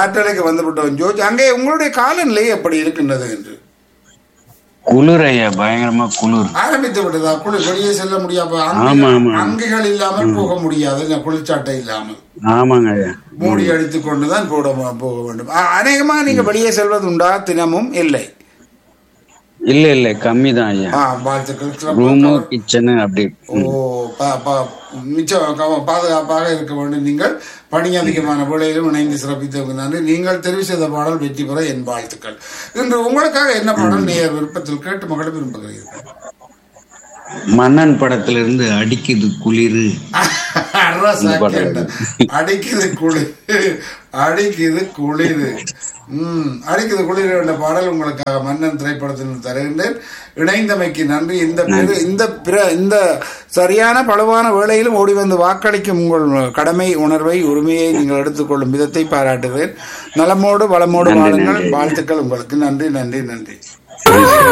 காற்றலைக்கு வந்து விட்டோம் ஜோர்ஜ் அங்கே உங்களுடைய காலநிலை எப்படி இருக்கின்றது என்று குளிர் ஐயா பயங்கரமா குளிர் ஆரம்பித்து விட்டதா குளிர் வெளியே செல்ல முடியாது ஆமா, ஆமா. அங்கிகள் இல்லாமல் போக முடியாது இல்ல, குளிர்ச்சாட்டை இல்லாமல் ஆமாங்க ஐயா மூடி அடித்துக் கொண்டுதான் போட போக வேண்டும் அ- அநேகமா நீங்க வெளியே செல்வது உண்டா தினமும் இல்லை இல்ல இல்ல கம்மி தான் ஐயா ஆ, வாழ்த்துக்கள் சிறப்பு. ரூமு கிச்சனு அப்படி ஓ பா- பா- மிச்சம் கவ- பாதுகாப்பாக இருக்க வேண்டும் நீங்கள் பணி அதிகமான வேளையிலும் இணைந்து சிறப்பித்தவங்க நன்றி நீங்கள் தெரிவு செய்த பாடல் வெற்றி பெற என் வாழ்த்துக்கள் இன்று உங்களுக்காக என்ன பாடல் நேர் விருப்பத்தில் கேட்டு மகள விரும்புகிறீர்கள் மன்னன் படத்துல இருந்து அடிக்குது குளிர் அரசா பாடல். கேட்டேன். அடிக்குது குளிர் அடிக்குது குளிர் உம் அடிக்குது குளிர் என்ற பாடல் உங்களுக்காக மன்னன் திரைப்படத்தில் தருகின்றேன் இணைந்தமைக்கு நன்றி இந்த பிற- இந்த பிற- இந்த சரியான பழுவான வேளையிலும் ஓடி வந்து வாக்களிக்கும் உங்கள் கடமை உணர்வை உரிமையை நீங்கள் எடுத்துக்கொள்ளும் விதத்தை பாராட்டுவேன் நலமோடு வளமோடு நன்றி, வாழுங்கள் நன்றி. வாழ்த்துக்கள் உங்களுக்கு நன்றி நன்றி நன்றி